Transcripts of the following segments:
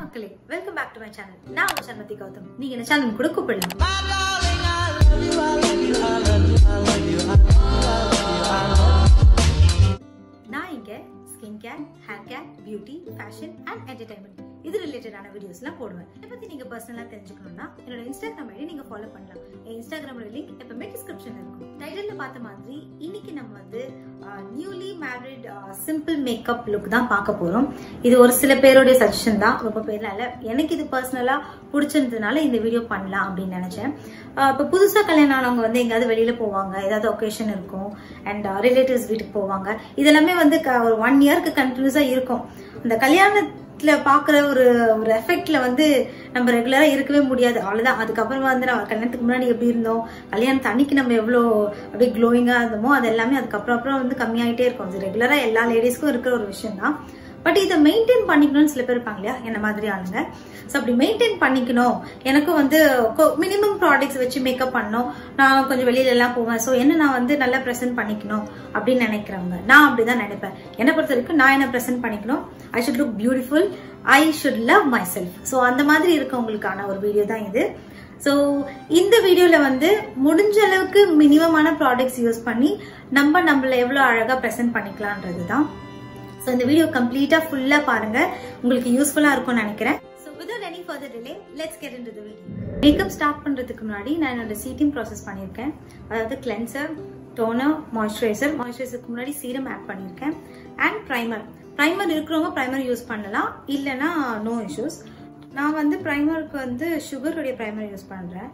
மக்களே welcome back to my channel நான் உங்க சண்மதி கௌதம் நீங்க என்ன சேனல் கூட கூப்பிடலாம் நான் இங்க skin care hair care beauty fashion and entertainment இது ரிலேட்டடான வீடியோஸ்லாம் போடுவேன் இதை பத்தி நீங்க பர்சனலா தெரிஞ்சுக்கணும்னா என்னோட இன்ஸ்டாகிராம் ஐடி நீங்க ஃபாலோ பண்ணலாம் என் இன்ஸ்டாகிராமோட லிங்க் எப்பவுமே டிஸ்கிரிப்ஷன்ல இருக்கும் டைட்டில்ல பார்த்த மாதிரி இன்னைக்கு நம்ம வந்து newly married simple makeup look தான் பார்க்க போறோம் இது ஒரு சில பேருடைய சஜஷன் தான் ரொம்ப பேர்லாம் இல்ல எனக்கு இது பர்சனலா பிடிச்சிருந்ததுனால இந்த வீடியோ பண்ணலாம் அப்படின்னு நினைச்சேன் ஆஹ் இப்ப புதுசா கல்யாணம் ஆனவங்க வந்து எங்கேயாவது வெளியில போவாங்க ஏதாவது ஒகேஷன் இருக்கும் அண்ட் ரிலேட்டிவ்ஸ் வீட்டுக்கு போவாங்க இதெல்லாமே வந்து க- ஒரு ஒன் இயர்க்கு கண்டினியூஸா இருக்கும் அந்த கல்யாணத்துல பாக்குற ஒரு ஒரு எஃபெக்ட்ல வந்து நம்ம ரெகுலரா இருக்கவே முடியாது அவ்வளவுதான் அதுக்கப்புறமா வந்து நம்ம கல்யாணத்துக்கு முன்னாடி எப்படி இருந்தோம் கல்யாணத்து அன்னைக்கு நம்ம எவ்வளோ அப்படியே க்ளோயிங்கா இருந்தோமோ அது எல்லாமே அதுக்கப்புறம் அப்புறம் வந்து கம்மியாயிட்டே இருக்கும் அது ரெகுலரா எல்லா லேடிஸ்க்கும் இருக்கிற ஒரு விஷயம் தான் பட் இதை மெயின்டைன் பண்ணிக்கணும்னு சில பேர் இருப்பாங்க இல்லையா என்ன மாதிரி ஆளுங்க ஸோ அப்படி மெயின்டைன் பண்ணிக்கணும் எனக்கும் வந்து மினிமம் ப்ராடக்ட்ஸ் வச்சு மேக்கப் பண்ணணும் நான் கொஞ்சம் வெளியில எல்லாம் போவேன் ஸோ என்ன நான் வந்து நல்லா ப்ரெசென்ட் பண்ணிக்கணும் அப்படின்னு நினைக்கிறவங்க நான் அப்படிதான் நினைப்பேன் என்னை பொறுத்த வரைக்கும் நான் என்ன ப்ரெசென்ட் பண்ணிக்கணும் I should look beautiful I should love myself so அந்த மாதிரி இருக்கவங்களுக்கான ஒரு வீடியோ தான் இது ஸோ இந்த வீடியோல வந்து முடிஞ்ச அளவுக்கு மினிமமான ப்ராடக்ட்ஸ் யூஸ் பண்ணி நம்ம நம்மள எவ்வளோ அழகா ப்ரெசென்ட் பண்ணிக்கலான்றது தான் ஸோ இந்த வீடியோ கம்ப்ளீட்டா ஃபுல்லா பாருங்க உங்களுக்கு யூஸ்ஃபுல்லா இருக்கும்னு நினைக்கிறேன் so without any further delay let's get into video makeup start பண்றதுக்கு முன்னாடி நான் என்னோட சீட்டிங் ப்ராசஸ் பண்ணியிருக்கேன் அதாவது கிளென்சர் டோனர் மாய்ஸ்சரைசர் மாய்ஸ்சரைசருக்கு முன்னாடி சீரம் ஆட் பண்ணியிருக்கேன் அண்ட் ப்ரைமர் ப்ரைமர் இருக்கிறவங்க ப்ரைமர் யூஸ் பண்ணலாம் இல்லைன்னா நோ இஷ்யூஸ் நான் வந்து ப்ரைமருக்கு வந்து சுகருடைய ப்ரைமர் யூஸ் பண்றேன்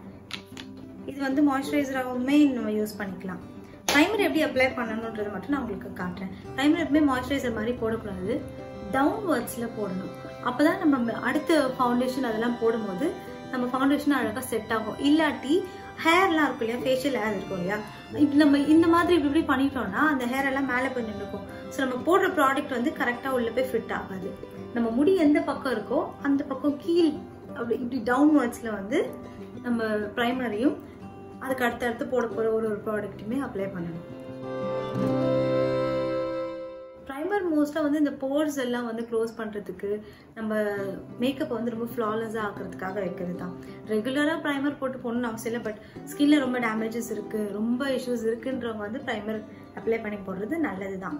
இது வந்து மாய்ஸ்சரைசராகவுமே நம்ம யூஸ் பண்ணிக்கலாம் ப்ரைமர் எப்படி அப்ளை பண்ணணுன்றதை மட்டும் நான் உங்களுக்கு காட்டுறேன் ப்ரைமர் எப்பவுமே மாய்ஸ்சரைசர் மாதிரி போடக்கூடாது டவுன்வர்ட்ஸில் போடணும் அப்பதான் நம்ம அடுத்த ஃபவுண்டேஷன் அதெல்லாம் போடும்போது நம்ம ஃபவுண்டேஷன் அழகாக செட் ஆகும் இல்லாட்டி ஹேர்லாம் இருக்கும் இல்லையா ஃபேஷியல் ஹேர் இருக்கும் இல்லையா இப்படி நம்ம இந்த மாதிரி இப்படி இப்படி பண்ணிட்டோம்னா அந்த ஹேர் எல்லாம் மேலே போய் நின்றுக்கும் ஸோ நம்ம போடுற ப்ராடக்ட் வந்து கரெக்டாக உள்ள போய் ஃபிட் ஆகாது நம்ம முடி எந்த பக்கம் இருக்கோ அந்த பக்கம் கீழ் அப்படி இப்படி டவுன்வர்ட்ஸில் வந்து நம்ம ப்ரைமரையும் அதுக்கு அடுத்தடுத்து போட போகிற ஒரு ஒரு ப்ராடக்ட்டுமே அப்ளை பண்ணணும் ப்ரைமர் மோஸ்ட்டாக வந்து இந்த போர்ஸ் எல்லாம் வந்து க்ளோஸ் பண்ணுறதுக்கு நம்ம மேக்கப் வந்து ரொம்ப ஃப்ளாலஸாக ஆக்கிறதுக்காக வைக்கிறது தான் ரெகுலராக ப்ரைமர் போட்டு போகணும்னு அவசியம் இல்லை பட் ஸ்கின்ல ரொம்ப டேமேஜஸ் இருக்குது ரொம்ப இஷ்யூஸ் இருக்குன்றவங்க வந்து ப்ரைமர் அப்ளை பண்ணி போடுறது நல்லது தான்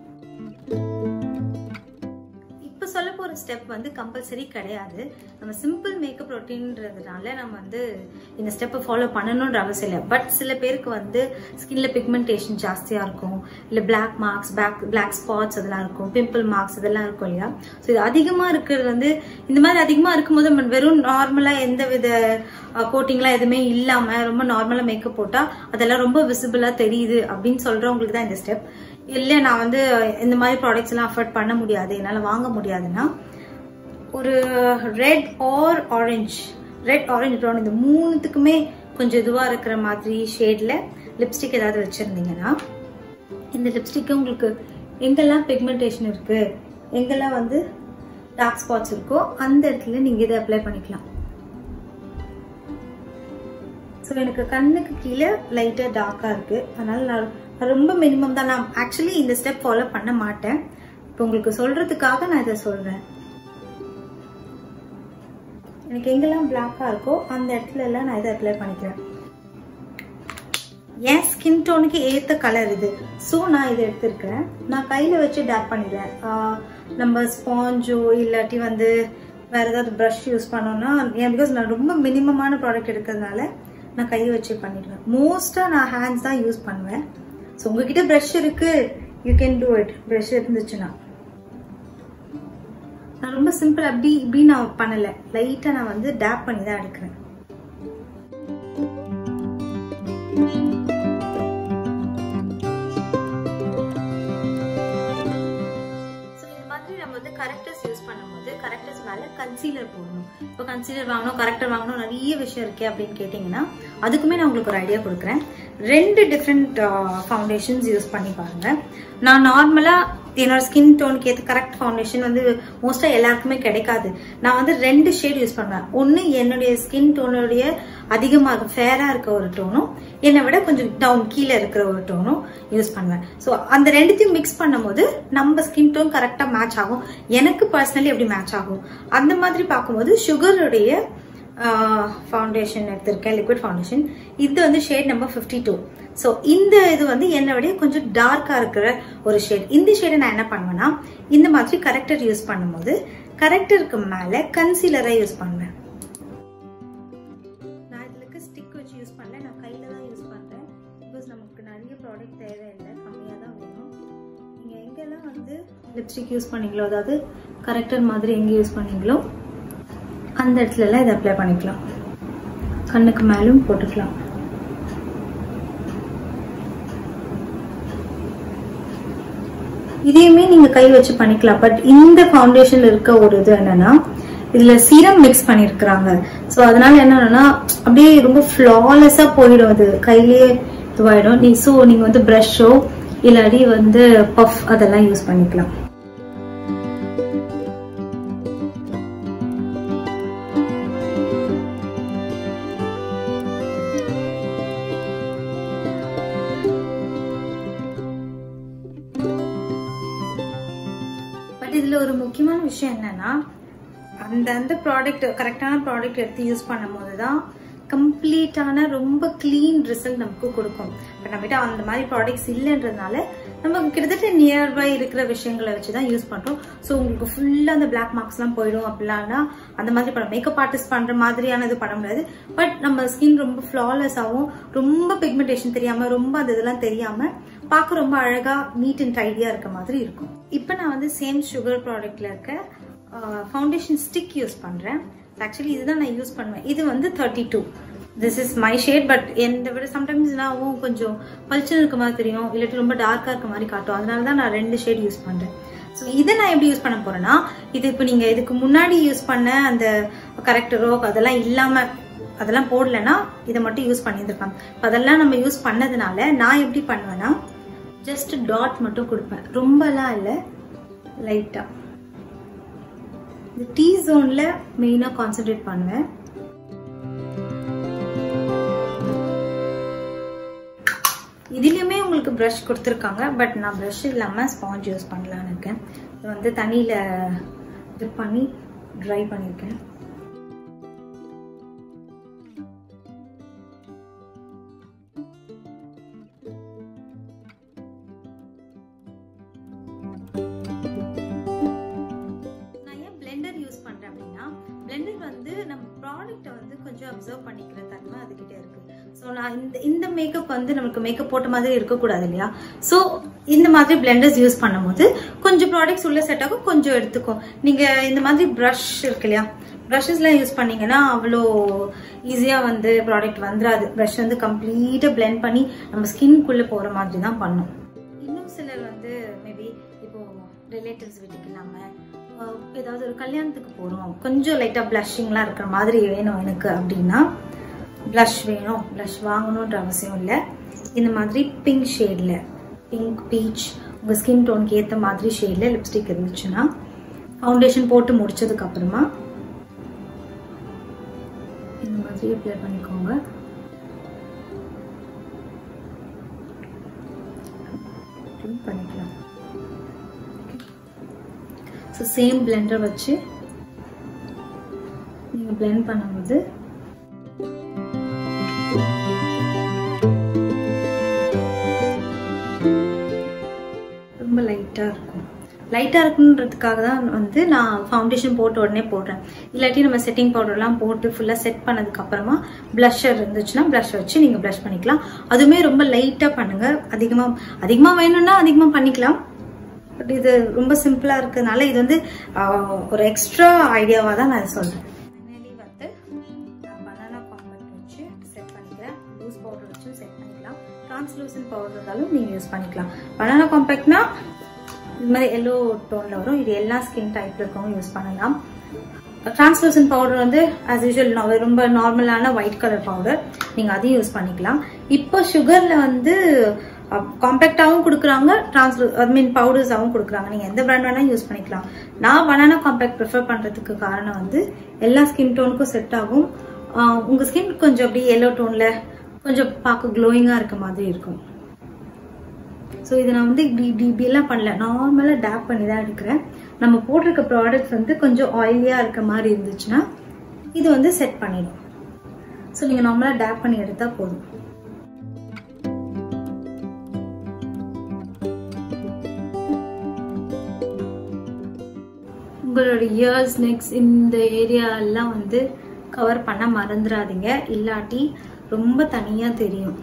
இப்போ சொல்ல போகிற ஸ்டெப் வந்து கம்பல்சரி கிடையாது நம்ம சிம்பிள் மேக்கப் ரொட்டீன்றதுனால நம்ம வந்து இந்த ஸ்டெப்பை ஃபாலோ பண்ணணுன்ற அவசியம் இல்லை பட் சில பேருக்கு வந்து ஸ்கின்ல பிக்மெண்டேஷன் ஜாஸ்தியாக இருக்கும் இல்லை black marks back black spots அதெல்லாம் இருக்கும் பிம்பிள் மார்க்ஸ் இதெல்லாம் இருக்கும் இல்லையா ஸோ இது அதிகமாக இருக்கிறது வந்து இந்த மாதிரி அதிகமாக இருக்கும்போது நம்ம வெறும் நார்மலாக எந்த வித கோட்டிங்லாம் எதுவுமே இல்லாமல் ரொம்ப நார்மலாக மேக்கப் போட்டால் அதெல்லாம் ரொம்ப விசிபிளாக தெரியுது அப்படின்னு சொல்கிறவங்களுக்கு தான் இந்த ஸ்டெப் இல்லை நான் வந்து இந்த மாதிரி ப்ராடக்ட்ஸ் எல்லாம் அஃபோர்ட் பண்ண முடியாது என்னால் வாங்க முடியாதுன்னா ஒரு red or orange red orange brown இந்த மூணுத்துக்குமே கொஞ்சம் இதுவாக இருக்கிற மாதிரி ஷேடில் லிப்ஸ்டிக் ஏதாவது வச்சுருந்தீங்கன்னா இந்த லிப்ஸ்டிக்கு உங்களுக்கு எங்கெல்லாம் பிக்மெண்டேஷன் இருக்கு எங்கெல்லாம் வந்து டார்க் ஸ்பாட்ஸ் இருக்கோ அந்த இடத்துல நீங்கள் இதை அப்ளை பண்ணிக்கலாம் ஸோ எனக்கு கண்ணுக்கு கீழே லைட்டாக டார்க்காக இருக்குது அதனால நான் நான் ரொம்ப மினிமம் தான் நான் ஆக்சுவலி இந்த ஸ்டெப் ஃபாலோ பண்ண மாட்டேன் இப்போ உங்களுக்கு சொல்றதுக்காக நான் இதை சொல்றேன் எனக்கு எங்கெல்லாம் பிளாக்காக இருக்கோ அந்த இடத்துல எல்லாம் நான் இதை அப்ளை பண்ணிக்கிறேன் என் ஸ்கின் டோனுக்கு ஏற்ற கலர் இது ஸோ நான் இதை எடுத்திருக்கிறேன் நான் கையில் வச்சு டேப் பண்ணிடுவேன் ஆஹ் நம்ம ஸ்பாஞ்சோ இல்லாட்டி வந்து வேற ஏதாவது ப்ரஷ் யூஸ் பண்ணோம்னா ஏன் பிகாஸ் நான் ரொம்ப மினிமமான ப்ராடக்ட் எடுக்கிறதுனால நான் கையை வச்சு பண்ணிடுவேன் மோஸ்ட்டாக நான் ஹேண்ட்ஸ் தான் யூஸ் பண்ணுவேன் ஸோ உங்ககிட்ட ப்ரஷ் இருக்கு you can do it brush இருந்துச்சுன்னா நான் ரொம்ப சிம்பிள் அப்படி இப்படி நான் பண்ணல லைட்டா நான் வந்து டேப் பண்ணி தான் எடுக்கிறேன் So, இந்த மாதிரி நம்ம வந்து கரெக்டர்ஸ் யூஸ் பண்ணும்போது கரெக்டர்ஸ் மேல கன்சீலர் போடணும் இப்போ கன்சீலர் வாங்கணும் கரெக்டர் வாங்கணும் நிறைய விஷயம் இருக்கே அப்படின்னு கேட்டிங்கன்னா அதுக்குமே நான் உங்களுக்கு ஒரு ஐடியா கொடுக்குறேன் ரெண்டு டிஃப்ரெண்ட் ஃபவுண்டேஷன்ஸ் யூஸ் பண்ணி பாருங்க நான் நார்மலா என்னோட ஸ்கின் டோனுக்கு ஏற்ற கரெக்ட் ஃபவுண்டேஷன் வந்து மோஸ்டா எல்லாருக்குமே கிடைக்காது நான் வந்து ரெண்டு ஷேட் யூஸ் பண்ணுவேன் ஒன்னு என்னுடைய ஸ்கின் டோனுடைய அதிகமாக ஃபேரா இருக்க ஒரு டோனும் என்னை விட கொஞ்சம் டவுன் கீழே இருக்கிற ஒரு டோனும் யூஸ் பண்ணுவேன் ஸோ அந்த ரெண்டுத்தையும் மிக்ஸ் பண்ணும்போது நம்ம ஸ்கின் டோன் கரெக்டாக மேட்ச் ஆகும் எனக்கு பர்சனலி எப்படி மேட்ச் ஆகும் அந்த மாதிரி பார்க்கும்போது சுகருடைய ஃபவுண்டேஷன் எடுத்திருக்கேன் லிக்விட் ஃபவுண்டேஷன் இது வந்து shade number fifty two so இந்த இது வந்து என்னை விட கொஞ்சம் டார்க்காக இருக்கிற ஒரு ஷேட் இந்த ஷேடை நான் என்ன பண்ணுவேன்னா இந்த மாதிரி கரெக்டர் யூஸ் பண்ணும்போது கரெக்டருக்கு மேலே கன்சீலரை யூஸ் பண்ணுவேன் நான் இதுக்கு ஸ்டிக் வச்சு யூஸ் பண்ணல நான் கையில தான் யூஸ் பண்றேன் பிகாஸ் நமக்கு நிறைய ப்ராடக்ட் தேவையில்லை கம்மியாக தான் வேணும் நீங்கள் எங்கெல்லாம் வந்து லிப்ஸ்டிக் யூஸ் பண்ணீங்களோ அதாவது கரெக்டர் மாதிரி எங்கே யூஸ் பண்ணீங்களோ அந்த இடத்துலலாம் இதை அப்ளை பண்ணிக்கலாம் கண்ணுக்கு மேலும் போட்டுக்கலாம் இதையுமே நீங்க கை வச்சு பண்ணிக்கலாம் பட் இந்த ஃபவுண்டேஷன்ல இருக்க ஒரு இது என்னன்னா இதுல சீரம் மிக்ஸ் பண்ணிருக்கிறாங்க சோ அதனால என்னன்னா அப்படியே ரொம்ப ஃபிளாலெஸ்ஸா போயிடும் அது கையிலேயே இதுவாயிடும் நீ ஸோ நீங்க வந்து ப்ரஷோ இல்லாட்டி வந்து பஃப் அதெல்லாம் யூஸ் பண்ணிக்கலாம் பட் இதுல ஒரு முக்கியமான விஷயம் என்னன்னா அந்த அந்த ப்ராடக்ட் கரெக்டான ப்ராடக்ட் எடுத்து யூஸ் பண்ணும் போது தான் கம்ப்ளீட்டான ரொம்ப க்ளீன் ரிசல்ட் நமக்கு கொடுக்கும் பட் நம்மகிட்ட அந்த மாதிரி ப்ராடக்ட்ஸ் இல்லைன்றதுனால நம்ம கிட்டத்தட்ட நியர்பை இருக்கிற விஷயங்களை வச்சு தான் யூஸ் பண்றோம் ஸோ உங்களுக்கு ஃபுல்லா அந்த பிளாக் மார்க்ஸ்லாம் போயிடும் அப்படின்னா அந்த மாதிரி பண்ண மேக்கப் ஆர்டிஸ்ட் பண்ற மாதிரியான இது பண்ண முடியாது பட் நம்ம ஸ்கின் ரொம்ப ஃபிளாலெஸ் ஆகும் ரொம்ப பிக்மெண்டேஷன் தெரியாம ரொம்ப அந்த இதெல்லாம் தெரியாம பார்க்க ரொம்ப அழகா நீட் அண்ட் டைடியா இருக்க மாதிரி இருக்கும் இப்போ நான் வந்து சேம் சுகர் ப்ராடக்ட்ல இருக்க ஃபவுண்டேஷன் ஸ்டிக் யூஸ் பண்றேன் ஆக்சுவலி இதுதான் நான் யூஸ் பண்ணுவேன் இது வந்து thirty two this is my shade but என்னை விட சம்டைம்ஸ் நான் கொஞ்சம் பளிச்சுன்னு இருக்க மாதிரி தெரியும் இல்லாட்டி ரொம்ப டார்க்காக இருக்க மாதிரி காட்டும் அதனால தான் நான் ரெண்டு ஷேட் யூஸ் பண்றேன் ஸோ இதை நான் எப்படி யூஸ் பண்ண போறேன்னா இது இப்போ நீங்க இதுக்கு முன்னாடி யூஸ் பண்ண அந்த கரெக்டரோ அதெல்லாம் இல்லாம அதெல்லாம் போடலன்னா இதை மட்டும் யூஸ் பண்ணியிருந்திருப்பாங்க அதெல்லாம் நம்ம யூஸ் பண்ணதுனால நான் எப்படி பண்ணுவேன்னா ஜஸ்ட் டாட் மட்டும் கொடுப்பேன் ரொம்பலாம் இல்லை லைட்டா இந்த டீ ஜோன்ல மெயினா கான்சென்ட்ரேட் பண்ணுவேன் இதுலயுமே உங்களுக்கு ப்ரஷ் கொடுத்துருக்காங்க பட் நான் ப்ரஷ் இல்லாம ஸ்பாஞ்ச் யூஸ் பண்ணலான்னு இருக்கேன் இது வந்து தண்ணியில இது பண்ணி ட்ரை பண்ணியிருக்கேன் நான் ஏன் பிளெண்டர் யூஸ் பண்றேன் அப்படின்னா பிளெண்டர் வந்து நம்ம ப்ராடக்ட்டை வந்து கொஞ்சம் அப்சர்வ் பண்ணிக்கிற தன்மை அதுகிட்ட இருக்கு ஸோ நான் இந்த இந்த மேக்கப் வந்து நமக்கு மேக்கப் போட்ட மாதிரி இருக்கக்கூடாது இல்லையா ஸோ இந்த மாதிரி பிளெண்டர்ஸ் யூஸ் பண்ணும்போது கொஞ்சம் ப்ராடக்ட்ஸ் உள்ள செட் ஆகும் கொஞ்சம் எடுத்துக்கும் நீங்க இந்த மாதிரி ப்ரஷ் இருக்கு இல்லையா ப்ரஷஸ்லாம் யூஸ் பண்ணீங்கன்னா அவ்வளோ ஈஸியாக வந்து ப்ராடக்ட் வந்துடாது ப்ரஷ் வந்து கம்ப்ளீட்டாக பிளெண்ட் பண்ணி நம்ம ஸ்கின்குள்ளே போகிற மாதிரி தான் பண்ணும் இன்னும் சிலர் வந்து மேபி இப்போ ரிலேட்டிவ்ஸ் வீட்டுக்கு இல்லாமல் ஏதாவது ஒரு கல்யாணத்துக்கு போகிறோம் கொஞ்சம் லைட்டாக ப்ளஷிங்லாம் இருக்கிற மாதிரி வேணும் எனக்கு அப்படின்னா ப்ளஷ் வேணும் ப்ளஷ் வாங்கணுன்ற அவசியம் இல்லை இந்த மாதிரி பிங்க் ஷேடில் பிங்க் பீச் உங்கள் ஸ்கின் டோனுக்கு ஏற்ற மாதிரி ஷேடில் லிப்ஸ்டிக் இருந்துச்சுன்னா ஃபவுண்டேஷன் போட்டு முடிச்சதுக்கு அப்புறமா இந்த மாதிரி அப்ளை பண்ணிக்கோங்க பண்ணிக்கலாம் ஸோ சேம் பிளெண்டர் வச்சு நீங்கள் பிளெண்ட் பண்ணும்போது ரொம்ப லைட்டாக இருக்கும் லைட்டாக இருக்குன்றதுக்காக தான் வந்து நான் ஃபவுண்டேஷன் போட்ட உடனே போடுறேன் இல்லாட்டி நம்ம செட்டிங் பவுடர்லாம் போட்டு ஃபுல்லாக செட் பண்ணதுக்கு அப்புறமா ப்ளஷர் இருந்துச்சுன்னா ப்ளஷ் வச்சு நீங்கள் ப்ளஷ் பண்ணிக்கலாம் அதுவுமே ரொம்ப லைட்டாக பண்ணுங்க அதிகமாக அதிகமாக வேணும்னா அதிகமாக பண்ணிக்கலாம் பட் இது ரொம்ப சிம்பிளாக இருக்கிறதுனால இது வந்து ஒரு எக்ஸ்ட்ரா ஐடியாவாக தான் நான் சொல்கிறேன் ஃபைனலி வந்து நான் பனானா காம்பேக்ட் வச்சு செட் பண்ணிக்கிறேன் லூஸ் பவுடர் வச்சு செட் பண்ணிக்கலாம் டிரான்ஸ்லூசன் பவுடர் இருந்தாலும் நீங்கள் யூஸ் பண்ணிக்கலாம் பனானா காம்பேக்ட்னா இது மாதிரி எல்லோ டோனில் வரும் இது எல்லா ஸ்கின் டைப்ல இருக்கவங்க யூஸ் பண்ணலாம் டிரான்ஸ்லூசன் பவுடர் வந்து ஆஸ் யூஷுவல் ரொம்ப நார்மலான ஒயிட் கலர் பவுடர் நீங்கள் அதையும் யூஸ் பண்ணிக்கலாம் இப்போ சுகரில் வந்து காம்பேக்டாகவும் கொடுக்குறாங்க டிரான்ஸ்லூ ஐ மீன் பவுடர்ஸாகவும் கொடுக்குறாங்க நீங்கள் எந்த பிராண்ட் வேணாலும் யூஸ் பண்ணிக்கலாம் நான் பனானா காம்பேக்ட் ப்ரிஃபர் பண்ணுறதுக்கு காரணம் வந்து எல்லா ஸ்கின் டோனுக்கும் செட் ஆகும் ஆஹ் உங்க ஸ்கின் கொஞ்சம் அப்படியே எல்லோ டோன்ல கொஞ்சம் பார்க்க க்ளோயிங்காக இருக்க மாதிரி இருக்கும் ஸோ இதை நான் வந்து இப்படி இப்படி இப்படி எல்லாம் பண்ணல நார்மலாக டேப் பண்ணி தான் எடுக்கிறேன் நம்ம போட்டிருக்க ப்ராடக்ட்ஸ் வந்து கொஞ்சம் ஆயிலியாக இருக்க மாதிரி இருந்துச்சுன்னா இது வந்து செட் பண்ணிடும் ஸோ நீங்கள் நார்மலாக டேப் பண்ணி எடுத்தால் போதும் உங்களோட இயர்ஸ் நெக்ஸ் இந்த ஏரியா எல்லாம் வந்து கவர் பண்ண மறந்துடாதீங்க இல்லாட்டி ரொம்ப தனியா தெரியும்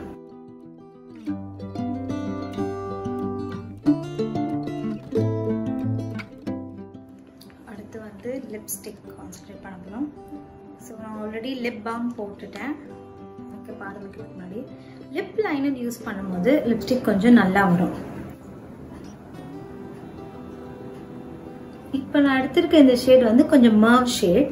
அடுத்து வந்து லிப்ஸ்டிக் கான்சன்ட்ரேட் பண்ண போகிறோம் ஸோ நான் ஆல்ரெடி லிப் பாம் போட்டுட்டேன் ஓகே பாருங்க முன்னாடி லிப் லைனர் யூஸ் பண்ணும்போது லிப்ஸ்டிக் கொஞ்சம் நல்லா வரும் இப்போ நான் எடுத்திருக்க இந்த ஷேட் வந்து கொஞ்சம் mauve shade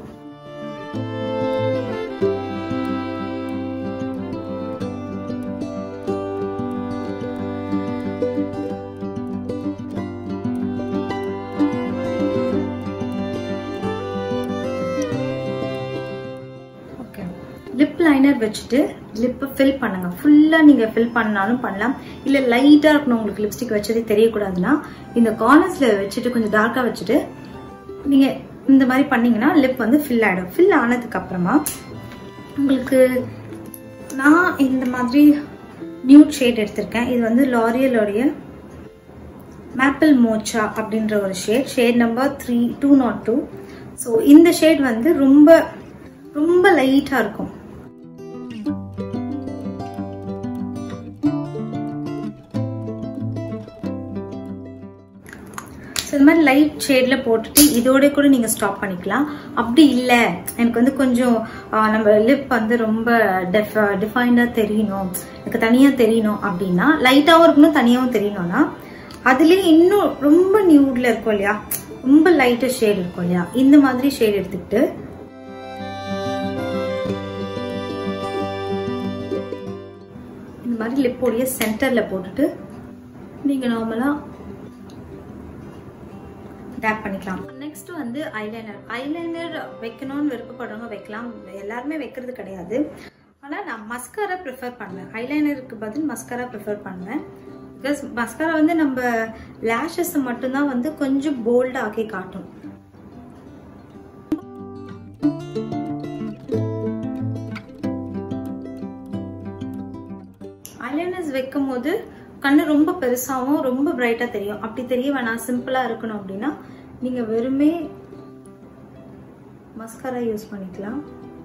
okay lip liner வச்சுட்டு லிப்பை ஃபில் பண்ணுங்க ஃபுல்லாக நீங்கள் ஃபில் பண்ணாலும் பண்ணலாம் இல்லை லைட்டாக இருக்கணும் உங்களுக்கு லிப்ஸ்டிக் வச்சதே தெரியக்கூடாதுன்னா இந்த கார்னர்ஸில் வச்சுட்டு கொஞ்சம் டார்க்காக வச்சுட்டு நீங்கள் இந்த மாதிரி பண்ணீங்கன்னா லிப் வந்து ஃபில் ஆகிடும் ஃபில் ஆனதுக்கு அப்புறமா உங்களுக்கு நான் இந்த மாதிரி நியூட் ஷேட் எடுத்திருக்கேன் இது வந்து லாரியலோடைய மேப்பிள் மோச்சா அப்படின்ற ஒரு shade shade number three two not two so இந்த ஷேட் வந்து ரொம்ப ரொம்ப லைட்டாக இருக்கும் ஸோ இந்த மாதிரி லைட் ஷேடில் போட்டுட்டு இதோட கூட நீங்கள் ஸ்டாப் பண்ணிக்கலாம் அப்படி இல்லை எனக்கு வந்து கொஞ்சம் ஆஹ், நம்ம லிப் வந்து ரொம்ப டெஃப் டிஃபைன்டாக தெரியணும் எனக்கு தனியாக தெரியணும் அப்படின்னா லைட்டாகவும் இருக்கணும் தனியாகவும் தெரியணும்னா அதுலேயே இன்னும் ரொம்ப நியூட்ல இருக்கும் இல்லையா ரொம்ப லைட்டு ஷேட் இருக்கும் இல்லையா இந்த மாதிரி ஷேட் எடுத்துக்கிட்டு இந்த மாதிரி லிப்போடைய சென்டர்ல போட்டுட்டு நீங்க நார்மலா டேப் பண்ணிக்கலாம் நெக்ஸ்ட் வந்து ஐலைனர் ஐலைனர் வைக்கணும்னு விருப்பப்படுறவங்க வைக்கலாம் எல்லாருமே வைக்கிறது கிடையாது ஆனால் நான் மஸ்காரா ப்ரிஃபர் பண்ணுவேன் ஐலைனருக்கு பதில் மஸ்காரா ப்ரிஃபர் பண்ணுவேன் பிகாஸ் மஸ்காரா வந்து நம்ம லேஷஸ் மட்டும்தான் வந்து கொஞ்சம் போல்டாக ஆக்கி காட்டும் ஐலைனர்ஸ் வைக்கும் போது கண்ணு ரொம்ப பெருசாகவும் ரொம்ப பிரைட்டாக தெரியும் அப்படி தெரிய வேணாம் சிம்பிளாக இருக்கணும் அப்படின்னா நீங்கள் வெறுமே மஸ்காரா யூஸ் பண்ணிக்கலாம்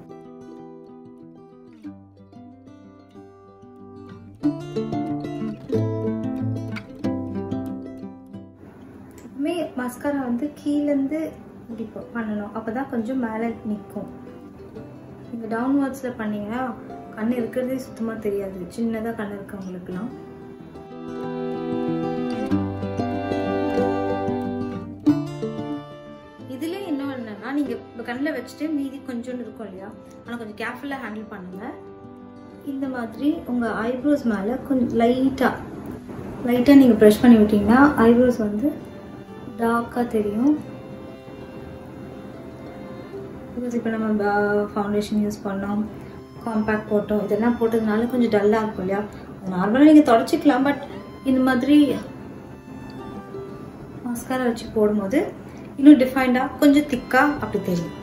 எப்பவுமே மஸ்காரா வந்து கீழேருந்து இப்படி ப- பண்ணணும் அப்பதான் கொஞ்சம் மேலே நிற்கும் நீங்கள் டவுன்வர்ட்ஸில் பண்ணீங்கன்னா கண் இருக்கிறதே சுத்தமாக தெரியாது சின்னதாக கண் இருக்கவங்களுக்குலாம் இதுல இன்னும் என்னன்னா நீங்க இப்ப கண்ணில் வச்சுட்டு மீதி கொஞ்சோண்டு இருக்கும் இல்லையா ஆனா கொஞ்சம் கேர்ஃபுல்லா ஹேண்டில் பண்ணுங்க இந்த மாதிரி உங்க ஐப்ரோஸ் மேல கொஞ்சம் லைட்டா லைட்டா நீங்க ப்ரஷ் பண்ணி விட்டீங்கன்னா ஐப்ரோஸ் வந்து டார்க்கா தெரியும் பிகாஸ் இப்போ நம்ம ஃபவுண்டேஷன் யூஸ் பண்ணோம் காம்பேக்ட் போட்டோம் இதெல்லாம் போட்டதுனால கொஞ்சம் டல்லாக இருக்கும் இல்லையா நார்மலாக நீங்கள் தொடச்சிக்கலாம் பட் இந்த மாதிரி மஸ்காரா வச்சு போடும்போது இன்னும் டிஃபைண்டாக கொஞ்சம் திக்காக அப்படி தெரியும்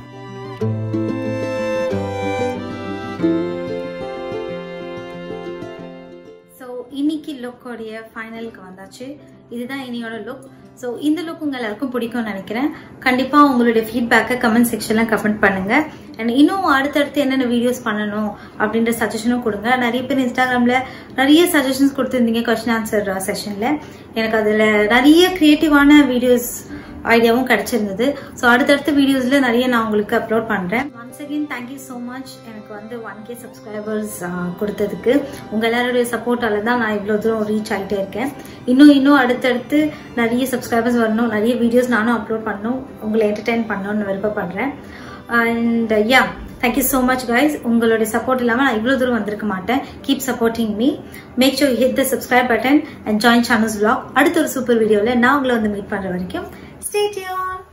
ஸோ இன்னைக்கு லுக்கோடைய ஃபைனலுக்கு வந்தாச்சு இதுதான் இனியோட லுக் ஸோ இந்த லுக் உங்க எல்லாருக்கும் பிடிக்கும்னு நினைக்கிறேன் கண்டிப்பா உங்களுடைய ஃபீட்பேக்கை கமெண்ட் செக்ஷன்ல கமெண்ட் பண்ணுங்க அண்ட் இன்னும் அடுத்தடுத்து என்னென்ன வீடியோஸ் பண்ணணும் அப்படின்ற சஜஷனும் கொடுங்க நிறைய பேர் இன்ஸ்டாகிராம்ல நிறைய சஜஷன்ஸ் கொடுத்துருந்தீங்க கொஸ்டின் ஆன்சர் செஷன்ல எனக்கு அதுல நிறைய கிரியேட்டிவான வீடியோஸ் ஐடியாவும் கிடைச்சிருந்தது ஸோ அடுத்தடுத்த வீடியோஸ்ல நிறைய நான் உங்களுக்கு அப்லோட் பண்றேன் once again thank you so much எனக்கு வந்து ஒன் கே சப்ஸ்கிரைபர்ஸ் கொடுத்ததுக்கு உங்க எல்லாருடைய சப்போர்ட்டால தான் நான் இவ்வளோ தூரம் ரீச் ஆகிட்டே இருக்கேன் இன்னும் இன்னும் அடுத்தடுத்து நிறைய சப்ஸ்கிரைபர்ஸ் வரணும் நிறைய வீடியோஸ் நானும் அப்லோட் பண்ணணும் உங்களை என்டர்டைன் பண்ணணும்னு விருப்பப்படுறேன் and yeah thank you so much guys உங்களுடைய சப்போர்ட் இல்லாமல் நான் இவ்வளோ தூரம் வந்திருக்க மாட்டேன் keep supporting me make show hit the subscribe button and join channels vlog அடுத்த ஒரு சூப்பர் வீடியோவில் நான் உங்களை வந்து மீட் பண்ணுற வரைக்கும் ஸ்டே டியூன்